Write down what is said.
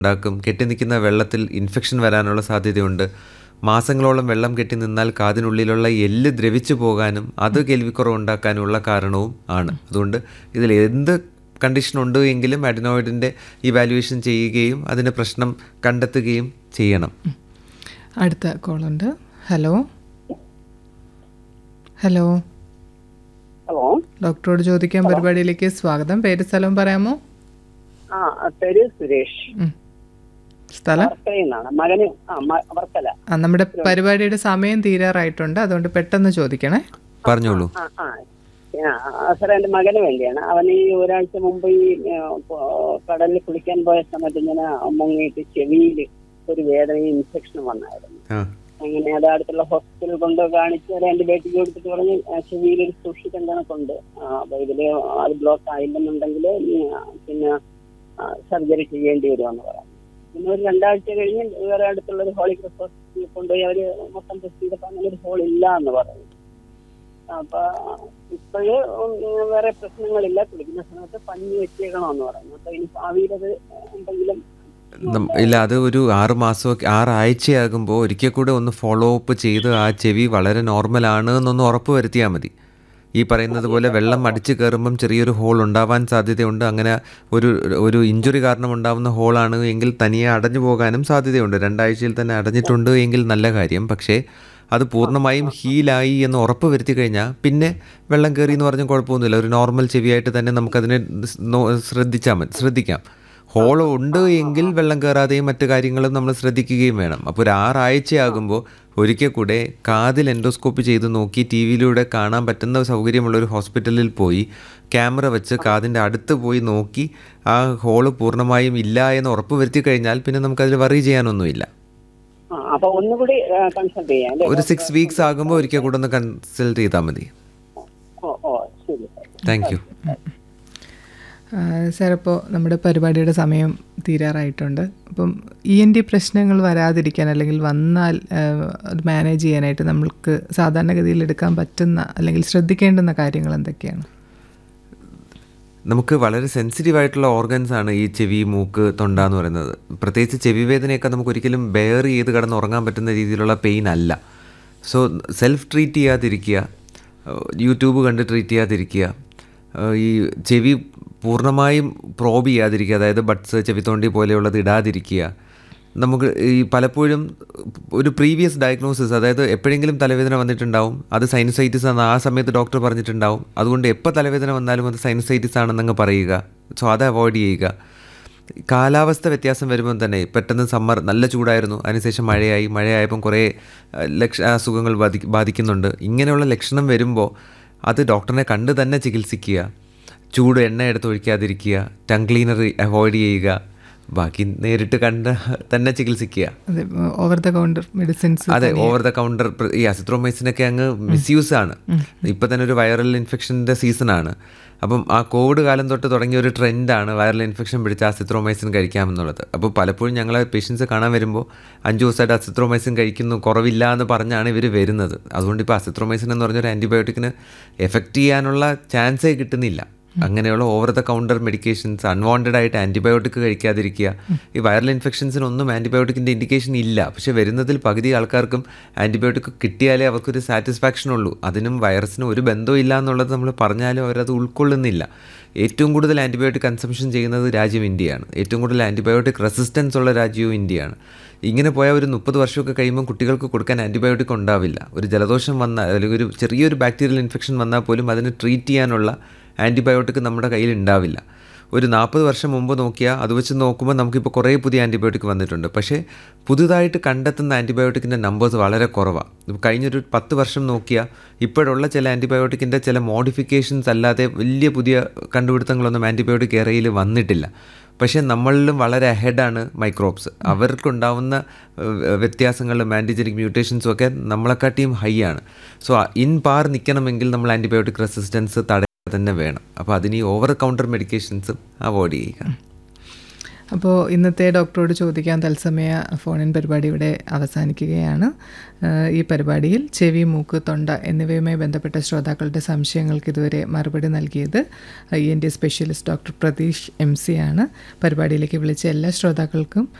ഉണ്ടാക്കും കെട്ടി നിൽക്കുന്ന വെള്ളത്തിൽ ഇൻഫെക്ഷൻ വരാനുള്ള സാധ്യതയുണ്ട് മാസങ്ങളോളം വെള്ളം കെട്ടി നിന്നാൽ കാതിനുള്ളിലുള്ള എല്ല് ദ്രവിച്ചു പോകാനും അത് കേൾവിക്കുറവ് ഉണ്ടാക്കാനുമുള്ള കാരണവും ആണ് അതുകൊണ്ട് ഇതിൽ എന്ത് കണ്ടീഷൻ ഉണ്ട് എങ്കിലും അഡിനോയിഡിൻ്റെ ഇവാലുവേഷൻ ചെയ്യുകയും അതിന് പ്രശ്നം കണ്ടെത്തുകയും ചെയ്യണം അടുത്ത കോളുണ്ട് ഹലോ ഹലോ ഹലോ ഡോക്ടറോട് ചോദിക്കാൻ പരിപാടിയിലേക്ക് സ്വാഗതം പേര് സ്ഥലം പറയാമോ ആ പേര് സുരേഷ് ഉം. സ്ഥലം വർക്കലയിൽ നിന്നാണ് മകന് ആ മ- വർക്കല ആ നമ്മുടെ പരിപാടിയുടെ സമയം തീരാറായിട്ടുണ്ട് അതുകൊണ്ട് പെട്ടെന്ന് ചോദിക്കണേ പറഞ്ഞോളൂ ആ ആ ആ, സാറേ എൻ്റെ മകന് വേണ്ടിയാണ് അവൻ ഈ ഒരാഴ്ച മുമ്പ് ഈ ആ, പോ- കടലിൽ കുളിക്കാൻ പോയ സമയത്ത് ഇങ്ങനെ മുങ്ങിയിട്ട് ചെവിയിൽ ഒരു വേദനയും ഇൻഫെക്ഷനും വന്നായിരുന്നു ആ അങ്ങനെ അത് അടുത്തുള്ള ഹോസ്പിറ്റലിൽ കൊണ്ട് കാണിച്ച് ഒരു ആന്റിബയോട്ടിക് കൊടുത്തിട്ട് പറഞ്ഞ് ചെവിയിൽ ഒരു സൂക്ഷിക്കേണ്ടതൊക്കെ അപ്പൊ ഇതില് അത് ബ്ലോക്ക് ആയില്ലെന്നുണ്ടെങ്കിൽ പിന്നെ സർജറി ചെയ്യേണ്ടി വരുമെന്ന് പറഞ്ഞു പിന്നെ ഒരു രണ്ടാഴ്ച കഴിഞ്ഞ് വേറെ അടുത്തുള്ള ഒരു ഹോളി ക്രോസ് ഹോസ്പിറ്റലിൽ കൊണ്ടുപോയി അവര് മൊത്തം ടെസ്റ്റ് ചെയ്തപ്പോൾ അങ്ങനെ ഒരു ഹോൾ ഇല്ല എന്ന് പറഞ്ഞു അപ്പൊ ഇപ്പോഴ് വേറെ പ്രശ്നങ്ങളില്ല കുളിക്കുന്ന സമയത്ത് പഞ്ഞി വെച്ചേക്കണമെന്ന് പറഞ്ഞു അപ്പൊ ഇനി ഭാവിയിൽ അത് എന്തെങ്കിലും നം- ഇല്ല അത് ഒരു ആറ് മാസമൊക്കെ ആറാഴ്ചയാകുമ്പോൾ ഒരിക്കൽ കൂടെ ഒന്ന് ഫോളോ അപ്പ് ചെയ്ത് ആ ചെവി വളരെ നോർമലാണ് എന്നൊന്ന് ഉറപ്പ് വരുത്തിയാൽ മതി ഈ പറയുന്നത് പോലെ വെള്ളം അടിച്ച് കയറുമ്പം ചെറിയൊരു ഹോൾ ഉണ്ടാവാൻ സാധ്യതയുണ്ട് അങ്ങനെ ഒരു ഒരു ഇഞ്ചുറി കാരണം ഉണ്ടാവുന്ന ഹോളാണ് എങ്കിൽ തനിയെ അടഞ്ഞു പോകാനും സാധ്യതയുണ്ട് രണ്ടാഴ്ചയിൽ തന്നെ അടഞ്ഞിട്ടുണ്ട് എങ്കിൽ നല്ല കാര്യം പക്ഷേ അത് പൂർണ്ണമായും ഹീലായി എന്ന് ഉറപ്പ് വരുത്തി കഴിഞ്ഞാൽ പിന്നെ വെള്ളം കയറി എന്ന് പറഞ്ഞാൽ കുഴപ്പമൊന്നുമില്ല ഒരു നോർമൽ ചെവിയായിട്ട് തന്നെ നമുക്കതിനെ നോ- ശ്രദ്ധിച്ചാൽ മതി ശ്രദ്ധിക്കാം ഹോൾ ഉണ്ട് എങ്കിൽ വെള്ളം കയറാതെയും മറ്റു കാര്യങ്ങളും നമ്മൾ ശ്രദ്ധിക്കുകയും വേണം അപ്പോൾ ഒരു ആറാഴ്ചയാകുമ്പോൾ ഒരിക്കൽ കൂടെ കാതിൽ എൻഡോസ്കോപ്പി ചെയ്ത് നോക്കി ടി വിയിലൂടെ കാണാൻ പറ്റുന്ന സൗകര്യമുള്ള ഒരു ഹോസ്പിറ്റലിൽ പോയി ക്യാമറ വെച്ച് കാതിൻ്റെ അടുത്ത് പോയി നോക്കി ആ ഹോള് പൂർണ്ണമായും ഇല്ല എന്ന് ഉറപ്പ് വരുത്തി കഴിഞ്ഞാൽ പിന്നെ നമുക്കതിൽ വറി ചെയ്യാനൊന്നുമില്ല ആ, അപ്പൊ ഒന്നുകൂടി കൺസൾട്ട് ചെയ്യാം അല്ലേ ഒരു സിക്സ് വീക്സ് ആകുമ്പോൾ ഒരിക്കൽ കൂടെ ഒന്ന് കൺസൾട്ട് ചെയ്താൽ മതി ഓ ഓ ശരി സാർ താങ്ക് യു സാർ ഇപ്പോൾ നമ്മുടെ പരിപാടിയുടെ സമയം തീരാറായിട്ടുണ്ട് അപ്പം ഇ എൻ ഡി പ്രശ്നങ്ങൾ വരാതിരിക്കാൻ അല്ലെങ്കിൽ വന്നാൽ ആ, അത് മാനേജ് ചെയ്യാനായിട്ട് നമ്മൾക്ക് സാധാരണഗതിയിൽ എടുക്കാൻ പറ്റുന്ന അല്ലെങ്കിൽ ശ്രദ്ധിക്കേണ്ടുന്ന കാര്യങ്ങൾ എന്തൊക്കെയാണ് നമുക്ക് വളരെ സെൻസിറ്റീവ് ആയിട്ടുള്ള ഓർഗൻസ് ആണ് ഈ ചെവി മൂക്ക് തൊണ്ട എന്ന് പറയുന്നത് പ്രത്യേകിച്ച് ചെവി വേദനയൊക്കെ നമുക്ക് ഒരിക്കലും ബെയർ ചെയ്ത് കിടന്ന് ഉറങ്ങാൻ പറ്റുന്ന രീതിയിലുള്ള പെയിൻ അല്ല സോ സെൽഫ് ട്രീറ്റ് ചെയ്യാതിരിക്കുക ഏഹ് യൂട്യൂബ് കണ്ട് ട്രീറ്റ് ചെയ്യാതിരിക്കുക ഏഹ് ഈ ചെവി പൂർണ്ണമായും പ്രോബ് ചെയ്യാതിരിക്കുക അതായത് ബഡ്സ് ചെവിത്തോണ്ടി പോലെയുള്ളത് ഇടാതിരിക്കുക നമുക്ക് ഈ പലപ്പോഴും ഒരു പ്രീവിയസ് ഡയഗ്നോസിസ് അതായത് എപ്പോഴെങ്കിലും തലവേദന വന്നിട്ടുണ്ടാവും അത് സൈനസൈറ്റിസ് ആണ് ആ സമയത്ത് ഡോക്ടർ പറഞ്ഞിട്ടുണ്ടാവും അതുകൊണ്ട് എപ്പോൾ തലവേദന വന്നാലും അത് സൈനസൈറ്റിസ് ആണെന്നങ്ങ് പറയുക സോ അത് അവോയ്ഡ് ചെയ്യുക കാലാവസ്ഥ വ്യത്യാസം വരുമ്പോൾ തന്നെ പെട്ടെന്ന് സമ്മർ നല്ല ചൂടായിരുന്നു അതിനുശേഷം മഴയായി മഴയായപ്പം കുറേ അഹ്, ലക്ഷ അസുഖങ്ങൾ ബാധി ബാധിക്കുന്നുണ്ട് ഇങ്ങനെയുള്ള ലക്ഷണം വരുമ്പോൾ അത് ഡോക്ടറിനെ കണ്ട് തന്നെ ചികിത്സിക്കുക ചൂട് എണ്ണ എടുത്ത് ഒഴിക്കാതിരിക്കുക ടങ് ക്ലീനർ അവോയ്ഡ് ചെയ്യുക ബാക്കി നേരിട്ട് കണ്ട് തന്നെ ചികിത്സിക്കുക അതെ ഓവർ ദ കൗണ്ടർ മെഡിസിൻസ് അതെ ഓവർ ദ കൗണ്ടർ ഈ അസിത്രോമൈസിനൊക്കെ അങ്ങ് മിസ്യൂസ് ആണ് ഇപ്പം തന്നെ ഒരു വൈറൽ ഇൻഫെക്ഷൻ്റെ സീസണാണ് അപ്പം ആ കോവിഡ് കാലം തൊട്ട് തുടങ്ങിയ ഒരു ട്രെൻഡാണ് വൈറൽ ഇൻഫെക്ഷൻ പിടിച്ച അസിത്രോമൈസിൻ കഴിക്കാമെന്നുള്ളത് അപ്പോൾ പലപ്പോഴും ഞങ്ങൾ പേഷ്യൻസ് കാണാൻ വരുമ്പോൾ അഞ്ച് ദിവസമായിട്ട് അസിത്രോമൈസിൻ കഴിക്കുന്നു കുറവില്ല എന്ന് പറഞ്ഞാണ് ഇവർ വരുന്നത് അതുകൊണ്ട് ഇപ്പോൾ അസിത്രോമൈസിൻ എന്ന് പറഞ്ഞൊരു ആൻറ്റിബയോട്ടിക്കിന് എഫക്റ്റ് ചെയ്യാനുള്ള ചാൻസേ കിട്ടുന്നില്ല അങ്ങനെയുള്ള over the counter medications unwanted ആയിട്ട് ആൻറ്റിബയോട്ടിക് കഴിക്കാതിരിക്കുക ഈ വൈറൽ ഇൻഫെക്ഷൻസിനൊന്നും ആൻറ്റിബയോട്ടിക്കിൻ്റെ ഇൻഡിക്കേഷൻ ഇല്ല പക്ഷേ വരുന്നതിൽ പകുതി ആൾക്കാർക്കും ആൻറ്റിബയോട്ടിക് കിട്ടിയാലേ അവർക്കൊരു സാറ്റിസ്ഫാക്ഷൻ ഉള്ളൂ അതിനും വൈറസിനും ഒരു ബന്ധവും ഇല്ല എന്നുള്ളത് നമ്മൾ പറഞ്ഞാലും അവരത് ഉൾക്കൊള്ളുന്നില്ല ഏറ്റവും കൂടുതൽ ആൻറ്റിബയോട്ടിക് കൺസംഷൻ ചെയ്യുന്നത് രാജ്യം ഇന്ത്യയാണ് ഏറ്റവും കൂടുതൽ ആൻറ്റിബയോട്ടിക് റെസിസ്റ്റൻസ് ഉള്ള രാജ്യവും ഇന്ത്യയാണ് ഇങ്ങനെ പോയാൽ ഒരു മുപ്പത് വർഷമൊക്കെ കഴിയുമ്പോൾ കുട്ടികൾക്ക് കൊടുക്കാൻ ആൻറ്റിബയോട്ടിക് ഉണ്ടാവില്ല ഒരു ജലദോഷം വന്നാൽ അല്ലെങ്കിൽ ഒരു ചെറിയൊരു ബാക്ടീരിയൽ ഇൻഫെക്ഷൻ വന്നാൽ പോലും അതിനെ ട്രീറ്റ് ചെയ്യാനുള്ള ആൻറ്റിബയോട്ടിക് നമ്മുടെ കയ്യിൽ ഉണ്ടാവില്ല ഒരു നാൽപ്പത് വർഷം മുമ്പ് നോക്കിയാൽ അത് വെച്ച് നോക്കുമ്പോൾ നമുക്കിപ്പോൾ കുറേ പുതിയ ആൻറ്റിബയോട്ടിക് വന്നിട്ടുണ്ട് പക്ഷേ പുതുതായിട്ട് കണ്ടെത്തുന്ന ആൻറ്റിബയോട്ടിക്കിൻ്റെ നമ്പേഴ്സ് വളരെ കുറവാണ് ഇപ്പോൾ കഴിഞ്ഞൊരു പത്ത് വർഷം നോക്കിയാൽ ഇപ്പോഴുള്ള ചില ആൻറ്റിബയോട്ടിക്കിൻ്റെ ചില മോഡിഫിക്കേഷൻസ് അല്ലാതെ വലിയ പുതിയ കണ്ടുപിടുത്തങ്ങളൊന്നും ആൻറ്റിബയോട്ടിക് ഏറയിൽ വന്നിട്ടില്ല പക്ഷേ നമ്മളിലും വളരെ അഹെഡാണ് മൈക്രോബ്സ് അവർക്കുണ്ടാവുന്ന ഏഹ്, വ്യത്യാസങ്ങളും ആൻറ്റിജനിക് മ്യൂട്ടേഷൻസും ഒക്കെ നമ്മളെക്കാട്ടിയും ഹൈ ആണ് സോ ഇൻ പാർ നിൽക്കണമെങ്കിൽ നമ്മൾ ആൻറ്റിബയോട്ടിക് റെസിസ്റ്റൻസ് തടയാൻ തന്നെ വേണം അപ്പോൾ അതിന് ഈ ഓവർ കൗണ്ടർ മെഡിക്കേഷൻസും അവോയ്ഡ് ചെയ്യുക അപ്പോൾ ഇന്നത്തെ ഡോക്ടറോട് ചോദിക്കാൻ തത്സമയ ഫോണിൻ പരിപാടി ഇവിടെ അവസാനിക്കുകയാണ് ഏഹ് ഈ പരിപാടിയിൽ ചെവി മൂക്ക് തൊണ്ട എന്നിവയുമായി ബന്ധപ്പെട്ട ശ്രോതാക്കളുടെ സംശയങ്ങൾക്ക് ഇതുവരെ മറുപടി നൽകിയത് E N D specialist doctor Pratheesh M C ആണ് പരിപാടിയിലേക്ക് വിളിച്ച എല്ലാ ശ്രോതാക്കൾക്കും